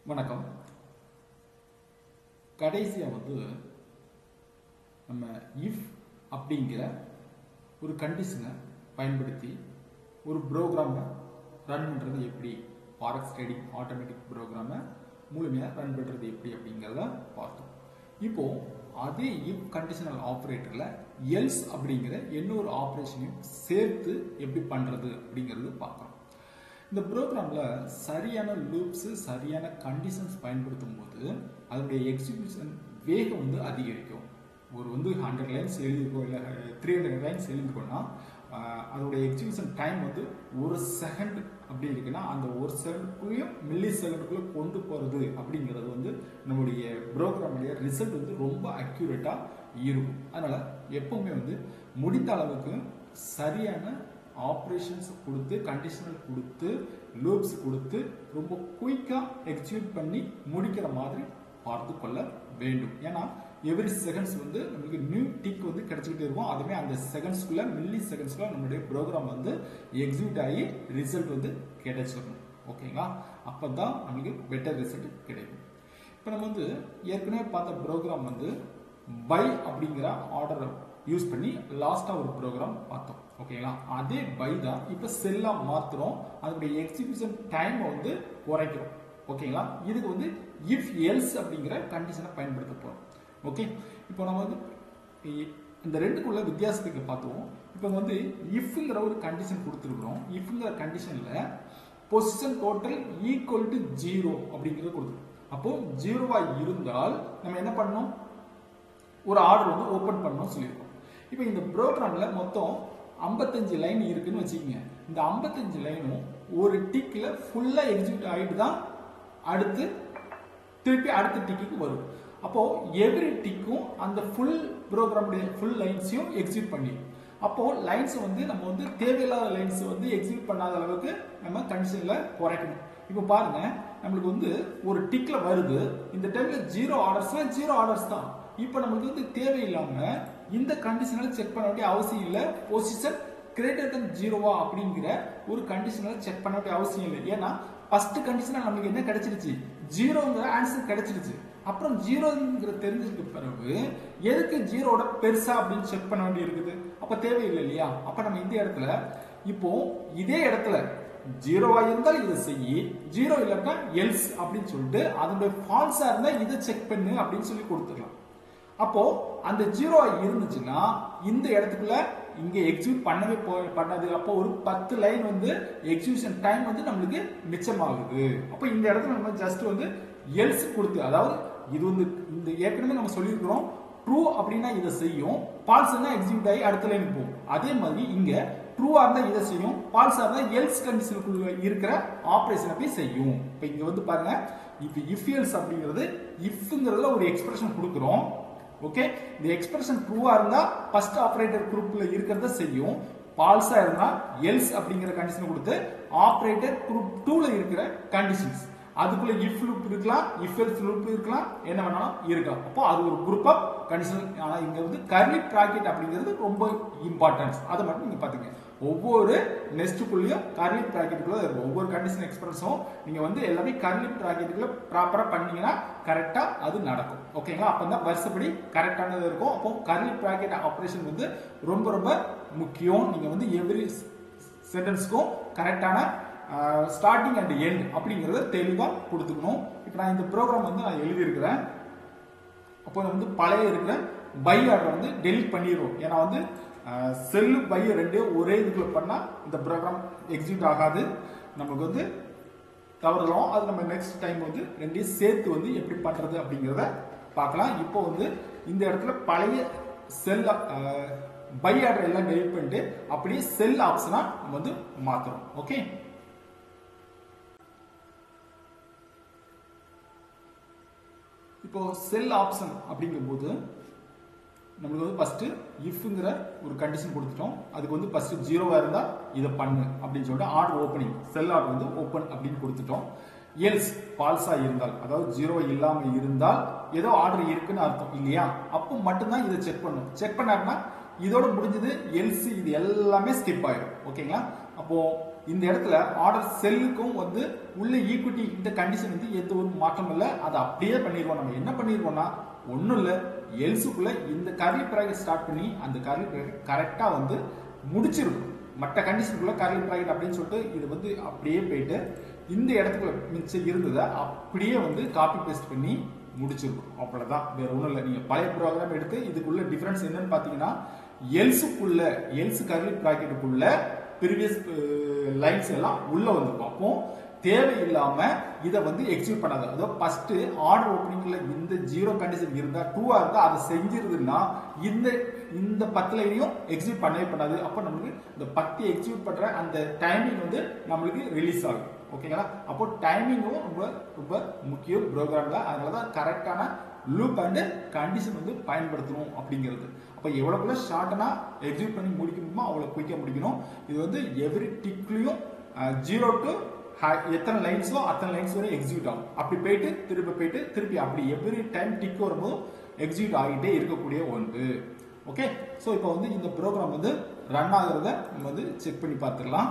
வணக்கம் கடைசியாக வந்து நம்ம இஃப் அப்படிங்கிற ஒரு கண்டிஷனை பயன்படுத்தி ஒரு ப்ரோக்ராமை ரன் பண்ணுறது எப்படி ஃபாரெக்ஸ் ட்ரேடிங் ஆட்டோமேட்டிக் ப்ரோக்ராமை முழுமையாக ரன் பண்ணுறது எப்படி அப்படிங்கிறத பார்த்தோம் இப்போ அதே இஃப் கண்டிஷனல் ஆப்ரேட்டரில் எல்ஸ் அப்படிங்கிற இன்னொரு ஆப்ரேஷனையும் சேர்த்து எப்படி பண்ணுறது அப்படிங்கிறது பார்க்குறோம் இந்த ப்ரோக்ராமில் சரியான லூப்ஸு சரியான கண்டிஷன்ஸ் பயன்படுத்தும் போது அதனுடைய எக்ஸிக்யூஷன் வேகம் வந்து அதிகரிக்கும் ஒரு வந்து ஹண்ட்ரட் லைன்ஸ் எழுதிருக்கோம் இல்லை த்ரீ ஹண்ட்ரட் லைன்ஸ் எழுதிருக்கோம்னா அதோடைய எக்ஸிக்யூஷன் டைம் வந்து ஒரு செகண்ட் அப்படி இருக்குன்னா அந்த ஒரு செகண்டுக்குள்ளேயும் மில்லி செகண்டுக்குள்ளே கொண்டு போகிறது அப்படிங்கிறது வந்து நம்முடைய ப்ரோக்ராமுடைய ரிசல்ட் வந்து ரொம்ப அக்யூரேட்டாக இருக்கும் அதனால் எப்பவுமே வந்து முடிந்த அளவுக்கு சரியான ஆப்ரேஷன்ஸ் கொடுத்து கண்டிஷனல் கொடுத்து லூப்ஸ் கொடுத்து ரொம்ப குயிக்காக எக்ஸிக்யூட் பண்ணி முடிக்கிற மாதிரி பார்த்து கொள்ள வேண்டும் ஏன்னா எவ்ரி செகண்ட்ஸ் வந்து நம்மளுக்கு நியூ டிக் வந்து கிடைச்சிக்கிட்டே இருக்கும் அதுவே அந்த செகண்ட்ஸ்க்குள்ள மில்லி செகண்ட்ஸ்க்குள்ள நம்மளுடைய ப்ரோக்ராம் வந்து எக்ஸிக்யூட் ஆகி ரிசல்ட் வந்து கிடைச்சிடணும் ஓகேங்களா அப்போ தான் நம்மளுக்கு பெட்டர் ரிசல்ட் கிடைக்கும் இப்போ நம்ம வந்து ஏற்கனவே பார்த்த ப்ரோக்ராம் வந்து பை அப்படிங்கிற ஆர்டரை யூஸ் பண்ணி லாஸ்ட்டாக ஒரு ப்ரோக்ராம் பார்த்தோம் ஓகேங்களா அதே பை தான் இப்போ செல்லாக மாற்றுறோம் அதனுடைய எக்ஸிபியூஷன் டைமை வந்து குறைக்கிறோம் ஓகேங்களா இதுக்கு வந்து இஃப் எல்ஸ் அப்படிங்கிற கண்டிஷனை பயன்படுத்த போகிறோம் ஓகே இப்போ நம்ம வந்து இந்த ரெண்டுக்குள்ள வித்தியாசத்துக்கு பார்த்தோம் இப்போ வந்து இஃப்ங்கிற ஒரு கண்டிஷன் கொடுத்துருக்குறோம் இஃப்ங்கிற கண்டிஷனில் position total equal to zero அப்படிங்கிறது கொடுத்துருக்கோம் அப்போ ஜீரோவா இருந்தால் நம்ம என்ன பண்ணணும் ஒரு ஆர்டர் வந்து ஓப்பன் பண்ணணும் சொல்லியிருக்கோம் இப்போ இந்த ப்ரோக்ராம்ல மொத்தம் ஐம்பத்தஞ்சு லைன் இருக்குன்னு வச்சுக்கோங்க இந்த ஐம்பத்தஞ்சு லைனும் ஒரு டிக்கில் ஃபுல்லாக எக்ஸிக்யூட் ஆகிட்டு தான் அடுத்து திருப்பி அடுத்த டிக்குக்கு வரும் அப்போ எவ்ரி டிக்கும் அந்த ஃபுல் ப்ரோக்ராமுடைய ஃபுல் லைன்ஸையும் எக்ஸிக்யூட் பண்ணி அப்போ லைன்ஸ் வந்து நம்ம வந்து தேவையில்லாத லைன்ஸ் வந்து எக்ஸிக்யூட் பண்ணாத அளவுக்கு நம்ம கண்டிஷன்ல குறைக்கணும் இப்போ பாருங்க நம்மளுக்கு வந்து ஒரு டிக்ல வருது இந்த டைம்ல ஜீரோ ஆர்டர்ஸ்னா ஜீரோ ஆர்டர்ஸ் தான் இப்போ நமக்கு வந்து தேவையில்லாம இந்த கண்டிஷனால செக் பண்ண வேண்டிய அவசியம் இல்லை பொசிஷன் கிரேட்டர் தன் ஜீரோவா அப்படிங்கிற ஒரு கண்டிஷனால செக் பண்ண வேண்டிய அவசியம் இல்லை ஏன்னா ஃபர்ஸ்ட் கண்டிஷனால நமக்கு என்ன கிடைச்சிருச்சு ஜீரோங்கிற ஆன்சர் கிடைச்சிருச்சு அப்புறம் ஜீரோங்கிற தெரிஞ்சதுக்கு பிறகு எதுக்கு ஜீரோட பெருசா அப்படின்னு செக் பண்ண வேண்டி இருக்குது அப்ப தேவையில்லை இல்லையா அப்ப நம்ம இந்த இடத்துல இப்போ இதே இடத்துல ஜீரோவா இருந்தால் இதை செய்யி ஜீரோ இல்லாட்டா எல்ஸ் அப்படின்னு சொல்லிட்டு அதனுடைய ஃபால்ஸா இருந்தா இதை செக் பண்ணு அப்படின்னு சொல்லி கொடுத்துடலாம் அப்போ அந்த ஜீரோ இருந்துச்சுன்னா இந்த இடத்துக்குள்ள இங்க எக்ஸிக்யூட் பண்ணவே பண்ணாது அப்போ ஒரு பத்து லைன் வந்து எக்ஸிக்யூஷன் டைம் வந்து நம்மளுக்கு மிச்சமாகுது அப்போ இந்த இடத்துல நம்ம ஜஸ்ட் வந்து எல்ஸ் கொடுத்து அதாவது இது வந்து இந்த ஏற்கனவே நம்ம சொல்லியிருக்கிறோம் ட்ரூ அப்படின்னா இதை செய்யும் பால்ஸ்னா எக்ஸிக்யூட் ஆகி அடுத்த லைன் போகும் அதே மாதிரி இங்க ட்ரூவா இருந்தா இதை செய்யும் பால்ஸா இருந்தா எல்ஸ் கண்டிஷனுக்குள்ள இருக்கிற ஆபரேஷனை போய் செய்யும் இப்போ இங்க வந்து பாருங்க இப்போ இஃப் எல்ஸ் அப்படிங்கிறது இஃப்ங்கிறதுல ஒரு எக்ஸ்பிரஷன் கொடுக்குறோம் ஓகே இந்த எக்ஸ்பிரஷன் ட்ரூவா இருந்தா ஃபர்ஸ்ட் ஆபரேட்டர் குரூப்ல இருக்கிறத செய்யும் பால்ஸா இருந்தா எல்ஸ் அப்படிங்கிற கண்டிஷன் கொடுத்து ஆபரேட்டர் குரூப் டூல இருக்கிற கண்டிஷன்ஸ் அதுக்குள்ள இஃப் லூப் இருக்கலாம் இஃப் எல்ஸ் லூப் இருக்கலாம் என்ன வேணாலும் இருக்கலாம் அப்போ அது ஒரு குரூப் ஆஃப் கண்டிஷன் ஆனா இங்க வந்து கர்லி பிராக்கெட் அப்படிங்கிறது ரொம்ப இம்பார்ட்டன்ஸ் அதை மட்டும் நீங்க பாத்துங்க ஒவ்வொரு நெஸ்ட்டுக்குள்ளேயும் கர்லி பிராக்கெட்டுக்குள்ள இருக்கும் ஒவ்வொரு கண்டிஷன் எக்ஸ்பிரஸும் நீங்க வந்து எல்லாமே கர்லி பிராக்கெட்டுக்குள்ள ப்ராப்பரா பண்ணீங்கன்னா கரெக்டா அது நடக்கும் ஓகேங்களா அப்போ தான் வருஷப்படி கரெக்டானது இருக்கும் அப்போ கர்லி பிராக்கெட் ஆப்ரேஷன் வந்து ரொம்ப ரொம்ப முக்கியம் நீங்க வந்து எவ்ரி சென்டென்ஸ்க்கும் கரெக்டான ஸ்டார்டிங் அண்ட் எண்ட் அப்படிங்கிறத தெளிவாக கொடுத்துக்கணும் இப்போ நான் இந்த ப்ரோக்ராம் வந்து நான் எழுதியிருக்கிறேன் அப்போ வந்து பழைய இருக்கிற பை ஆர்டர் வந்து டெலிட் பண்ணிடுவோம் ஏன்னா வந்து செல்லு பை ரெண்டு ஒரே இதுக்குள்ள பண்ணால் இந்த ப்ரோக்ராம் எக்ஸிக்யூட் ஆகாது நமக்கு வந்து தவறுறோம் அது நம்ம நெக்ஸ்ட் டைம் வந்து ரெண்டையும் சேர்த்து வந்து எப்படி பண்ணுறது அப்படிங்கிறத பார்க்கலாம் இப்போ வந்து இந்த இடத்துல பழைய செல் பை ஆர்டர் எல்லாம் டெலிட் பண்ணிட்டு அப்படியே செல் ஆப்ஷனா நம்ம வந்து மாத்துறோம் ஓகே இப்போ செல் ஆப்ஷன் அப்படிங்கும்போது நம்மளுக்கு வந்து ஃபர்ஸ்ட் இஃப்ங்கிற ஒரு கண்டிஷன் கொடுத்துட்டோம் அதுக்கு வந்து ஃபர்ஸ்ட் ஜீரோவா இருந்தா இதை பண்ணு அப்படின்னு சொல்லிட்டு ஆர்டர் ஓப்பனிங் செல் ஆர்டர் வந்து ஓப்பன் அப்படின்னு கொடுத்துட்டோம் எல்ஸ் ஃபால்ஸா இருந்தால் அதாவது ஜீரோ இல்லாம இருந்தால் ஏதோ ஆர்டர் இருக்குன்னு அர்த்தம் இல்லையா அப்போ மட்டும்தான் இதை செக் பண்ணும் செக் பண்ணாருன்னா இதோட முடிஞ்சது எல்சி இது எல்லாமே ஸ்கிப் ஆயிடும் ஓகேங்களா அப்போ இந்த இடத்துல ஆர்டர் செல்லுக்கும் வந்து உள்ள ஈக்விட்டி இந்த கண்டிஷன் வந்து எந்த ஒரு மாற்றம் இல்லை அதை அப்படியே பண்ணிடுவோம் நம்ம என்ன பண்ணிடுவோம்னா ஒன்றும் இல்லை எல்ஸுக்குள்ள இந்த கர்லி ப்ராக்கெட் ஸ்டார்ட் பண்ணி அந்த கர்லி ப்ராக்கெட் கரெக்டாக வந்து முடிச்சிருக்கும் மற்ற கண்டிஷனுக்குள்ள கர்லி ப்ராக்கெட் அப்படின்னு சொல்லிட்டு இது வந்து அப்படியே போயிட்டு இந்த இடத்துக்குள்ள மிச்சம் இருந்ததை அப்படியே வந்து காப்பி பேஸ்ட் பண்ணி முடிச்சிருக்கும் அவ்வளவுதான் வேற ஒன்றும் இல்லை நீங்க பழைய ப்ரோக்ராம் எடுத்து இதுக்குள்ள டிஃபரன்ஸ் என்னன்னு பார்த்தீங்கன்னா எல்ஸுக்குள்ள எல்ஸ் கர்லி ப்ராக்கெட்டுக்குள்ள ப்ரீவியஸ் லைன்ஸ் எல்லாம் உள்ள வந்திருக்கும் அப்போ தேவையில்லாம இதை வந்து எக்ஸிக்யூட் பண்ணாது அதாவது ஃபர்ஸ்ட் ஆர்டர் ஓப்பனிங்ல இந்த ஜீரோ கண்டிஷன் இருந்தா டூவா இருந்தா அதை செஞ்சிருதுன்னா இந்த இந்த பத்து லைனையும் எக்ஸிக்யூட் பண்ணவே பண்ணாது அப்போ நமக்கு இந்த பத்து எக்ஸிக்யூட் பண்ற அந்த டைமிங் வந்து நம்மளுக்கு ரிலீஸ் ஆகும் ஓகேங்களா அப்போ டைமிங்கும் ரொம்ப ரொம்ப முக்கியம் ப்ரோக்ராம்ல அதனால தான் கரெக்டான லூப் அண்ட் கண்டிஷன் வந்து பயன்படுத்தணும் அப்படிங்கிறது அப்போ எவ்வளோக்குள்ள ஷார்ட்டனா எக்ஸிக்யூட் பண்ணி முடிக்க முடியுமோ அவ்வளோ குயிக்காக முடிக்கணும் இது வந்து எவ்ரி டிக்லையும் ஜீரோ டு எத்தனை லைன்ஸோ அத்தனை லைன்ஸ் வரை எக்ஸிக்யூட் ஆகும் அப்படி போயிட்டு திருப்பி போயிட்டு திருப்பி அப்படி எவ்ரி டைம் டிக் வரும்போது எக்ஸிக்யூட் ஆகிட்டே இருக்கக்கூடிய ஒன்று ஓகே ஸோ இப்போ வந்து இந்த ப்ரோக்ராம் வந்து ரன் ஆகுறத நம்ம வந்து செக் பண்ணி பார்த்துக்கலாம்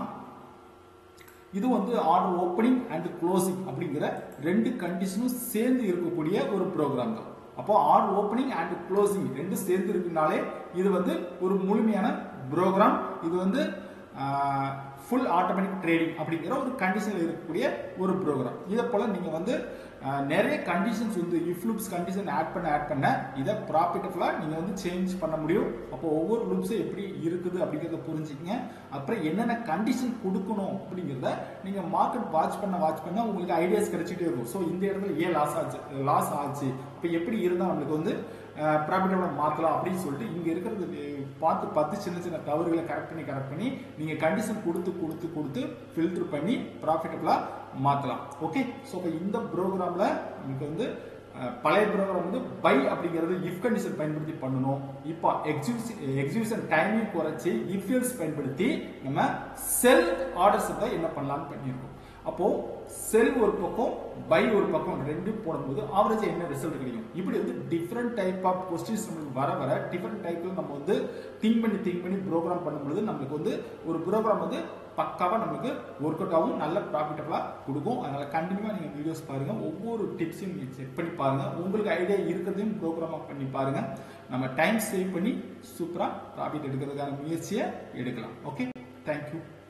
இது வந்து ஆர்டர் ஓப்பனிங் அண்ட் க்ளோசிங் அப்படிங்கிற ரெண்டு கண்டிஷனும் சேர்ந்து இருக்கக்கூடிய ஒரு ப்ரோக்ராம் தான் அப்போ ஆர்டர் ஓப்பனிங் அண்ட் க்ளோசிங் ரெண்டும் சேர்ந்து இருக்குனாலே இது வந்து ஒரு முழுமையான ப்ரோக்ராம் இது வந்து ஃபுல் ஆட்டோமேட்டிக் ட்ரேடிங் அப்படிங்கிற ஒரு கண்டிஷனில் இருக்கக்கூடிய ஒரு ப்ரோக்ராம் இதை போல் நீங்கள் வந்து நிறைய கண்டிஷன்ஸ் வந்து இஃப் லூப்ஸ் கண்டிஷன் ஆட் பண்ண ஆட் பண்ண இதை ப்ராஃபிட்டபுளாக நீங்கள் வந்து சேஞ்ச் பண்ண முடியும் அப்போ ஒவ்வொரு லூப்ஸும் எப்படி இருக்குது அப்படிங்கிறத புரிஞ்சுக்கங்க அப்புறம் என்னென்ன கண்டிஷன் கொடுக்கணும் அப்படிங்கிறத நீங்கள் மார்க்கெட் வாட்ச் பண்ண வாட்ச் பண்ண உங்களுக்கு ஐடியாஸ் கிடைச்சிட்டே இருக்கும் ஸோ இந்த இடத்துல ஏன் லாஸ் ஆச்சு லாஸ் ஆச்சு இப்போ எப்படி இருந்தால் நம்மளுக்கு வந்து ப்ராஃபிட்டபுளாக மாற்றலாம் அப்படின்னு சொல்லிட்டு இங்கே இருக்கிறது பார்த்து பார்த்து சின்ன சின்ன தவறுகளை கரெக்ட் பண்ணி கரெக்ட் பண்ணி நீங்கள் கண்டிஷன் கொடுத்து கொடுத்து கொடுத்து ஃபில்டர் பண்ணி ப்ராஃபிட்டபுளாக மாற்றலாம் ஓகே ஸோ இப்போ இந்த ப்ரோக்ராமில் நமக்கு வந்து பழைய ப்ரோக்ராம் வந்து பை அப்படிங்கிறது இஃப் கண்டிஷன் பயன்படுத்தி பண்ணணும் இப்போ எக்ஸிபிஷன் எக்ஸிபிஷன் டைமிங் குறைச்சி இஃப்எல்ஸ் பயன்படுத்தி நம்ம செல் ஆர்டர்ஸ் தான் என்ன பண்ணலாம்னு பண்ணியிருக்கோம் அப்போ செல் ஒரு பக்கம் பை ஒரு பக்கம் ரெண்டும் போடும்போது ஆவரேஜ் என்ன ரிசல்ட் கிடைக்கும் இப்படி வந்து டிஃப்ரெண்ட் டைப் ஆஃப் கொஸ்டின்ஸ் நம்மளுக்கு வர வர டிஃப்ரெண்ட் டைப்ல நம்ம வந்து திங்க் பண்ணி திங்க் பண்ணி ப்ரோக்ராம் பண்ணும்போது நம்மளுக்கு வந்து ஒரு ப்ரோக்ராம் வந்து பக்காவாக நம்மளுக்கு ஒர்க் அவுட் ஆகும் நல்ல ப்ராஃபிட்டபுளாக கொடுக்கும் அதனால் கண்டினியூவாக நீங்கள் வீடியோஸ் பாருங்கள் ஒவ்வொரு டிப்ஸையும் நீங்கள் செக் பண்ணி பாருங்கள் உங்களுக்கு ஐடியா இருக்கிறதையும் ப்ரோக்ராமாக பண்ணி பாருங்கள் நம்ம டைம் சேவ் பண்ணி சூப்பராக ப்ராஃபிட் எடுக்கிறதுக்கான முயற்சியை எடுக்கலாம் ஓகே தேங்க்யூ